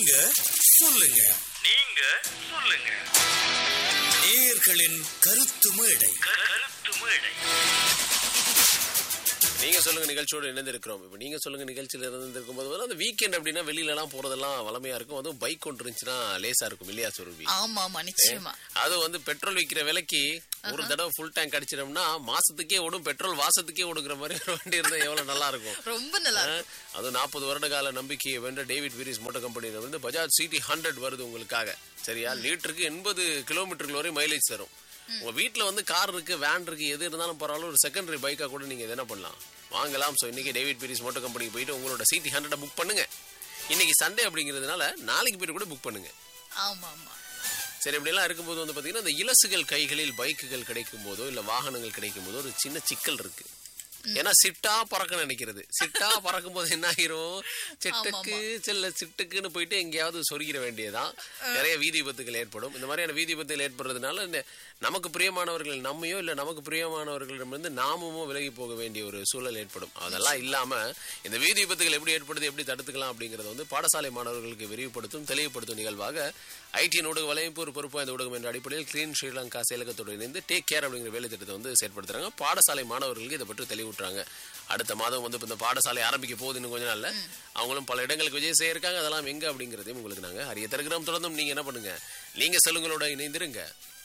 நீங்க சொல்லுங்க நீங்க சொல்லுங்க நேயர்களின் கருத்து மேடை கருத்து மேடை நீங்க சொல்லுங்க நிகழ்ச்சியோட இணைந்திருக்கிறோம் இப்போ நீங்க சொல்லுங்க நிகழ்ச்சியில இருந்திருக்கும் போது வந்து அந்த வீக்கெண்ட் அப்படின்னா வெளியில எல்லாம் போறதெல்லாம் வளமையா இருக்கும் அதுவும் பைக் கொண்டு இருந்துச்சுன்னா லேசா இருக்கும் இல்லையா சுருவி ஆமா ஆமா நிச்சயமா அது அது வந்து பெட்ரோல் விற்கிற விலைக்கு ஒரு தடவை ஃபுல் டேங்க் அடிச்சிட்டோம்னா மாசத்துக்கே ஓடும் பெட்ரோல் வாசத்துக்கே ஓடுங்கிற மாதிரி ஒரு வண்டி இருந்தா எவ்வளவு நல்லா இருக்கும் ரொம்ப நல்லா இருக்கு. அது நாற்பது வருட கால நம்பிக்கையை வென்ற டேவிட் வீரிஸ் மோட்டர் கம்பெனியில வந்து பஜாஜ் சிடி ஹண்ட்ரட் வருது உங்களுக்காக சரியா லிட்டருக்கு எண்பது கிலோமீட்டருக்கு வரை மைலேஜ் தரும் உங்க வீட்ல வந்து கார் இருக்கு வேன் இருக்கு எது இருந்தாலும் பரவாயில்ல ஒரு செகண்டரி பைக்கா கூட நீங்க இது என்ன பண்ணலாம் வாங்கலாம் ஸோ இன்னைக்கு டேவிட் பீரிஸ் மோட்டர் கம்பெனிக்கு போயிட்டு உங்களோட சிடி ஹண்ட்ரட புக் பண்ணுங்க இன்னைக்கு சண்டே அப்படிங்கிறதுனால நாளைக்கு போயிட்டு கூட புக் பண்ணுங்க ஆமா ஆமா சரி இப்படியெல்லாம் இருக்கும்போது வந்து பார்த்தீங்கன்னா இந்த இலசுகள் கைகளில் பைக்குகள் கிடைக்கும் போதோ இல்லை வாகனங்கள் கிடைக்கும் போதோ ஒரு சின்ன சிக்கல் இருக்கு ஏன்னா சிட்டா பறக்க நினைக்கிறது சிட்டா பறக்கும் போது என்ன ஆகிரும் சிட்டுக்கு செல்ல சிட்டுக்குன்னு போயிட்டு எங்கேயாவது சொருகிற வேண்டியதான் நிறைய வீதி விபத்துகள் ஏற்படும் இந்த மாதிரியான வீதி விபத்துகள் ஏற்படுறதுனால இந்த நமக்கு பிரியமானவர்கள் நம்மையோ இல்லை நமக்கு பிரியமானவர்களிடமிருந்து நாமுமோ விலகி போக வேண்டிய ஒரு சூழல் ஏற்படும் அதெல்லாம் இல்லாம இந்த வீதி விபத்துகள் எப்படி ஏற்படுது எப்படி தடுத்துக்கலாம் அப்படிங்கறத வந்து பாடசாலை மாணவர்களுக்கு விரிவுபடுத்தும் தெளிவுபடுத்தும் நிகழ்வாக ஐடி ஊடக வலையமைப்பு ஒரு பொறுப்பு இந்த ஊடகம் என்ற அடிப்படையில் கிளீன் ஸ்ரீலங்கா செயலகத்தோடு இணைந்து டேக் கேர் அப்படிங்கிற வேலை திட்டத்தை வந்து செயற்படுத்துறாங்க பாடசாலை மாணவர்களுக்கு இதை பற்றி தெளிவுட்டுறாங்க அடுத்த மாதம் வந்து இப்ப இந்த பாடசாலை ஆரம்பிக்க போகுது இன்னும் கொஞ்ச நாள்ல அவங்களும் பல இடங்களுக்கு விஜய் செய்ய இருக்காங்க அதெல்லாம் எங்க அப்படிங்கறதையும் உங்களுக்கு நாங்க அறிய தருகிறோம் தொடர்ந்தும் நீங்க என்ன பண்ணுங்க நீங்க சொல்லுங்களோட இணைந்திருங்க